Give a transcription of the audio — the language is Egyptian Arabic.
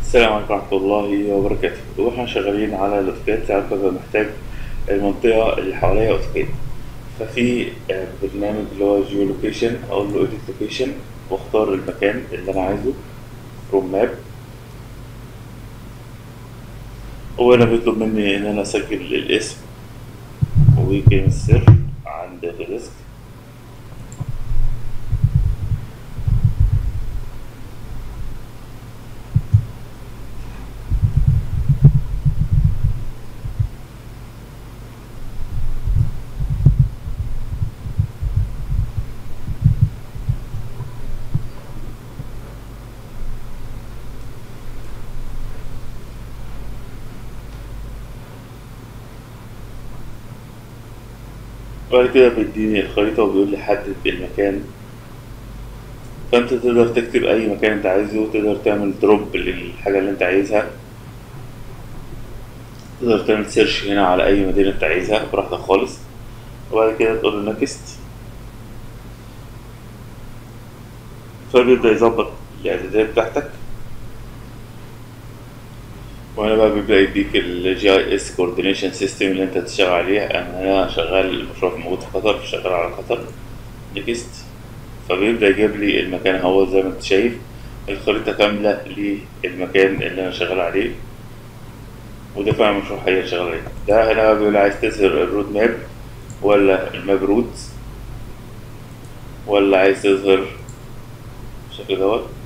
السلام عليكم ورحمة الله وبركاته واحنا شغالين على الاوتوكاد ساعات ببقى محتاج المنطقة اللي حواليا اوتوكاد ففي آه، برنامج اللي هو جيو لوكيشن اقول له اديت لوكيشن واختار المكان اللي انا عايزه فروم ماب وهنا بيطلب مني ان انا اسجل الاسم وكلمة السر عند الريسك بعد كده بيديني الخريطة وبيقول لي حدد المكان فانت تقدر تكتب اي مكان انت عايزه تقدر تعمل دروب للحاجة اللي انت عايزها تقدر تعمل سيرش هنا على اي مدينة انت عايزها براحتك خالص وبعد كده تقول له نكست فبيبدأ يظبط الاعدادات بتاعتك وهنا بقى بيبدأ يديك الجي اي اس كوردينيشن سيستم اللي انت تشتغل عليه انا هنا شغال المشروع موجود في قطر شغال على قطر نكست فبيبدأ يجيب لي المكان اهو زي ما انت شايف الخريطة كاملة للمكان اللي انا شغال عليه وده فعلا مشروع حقيقي شغال عليه ده هنا بيقول عايز تظهر الرود ماب ولا الماب روت ولا عايز تظهر بالشكل دوت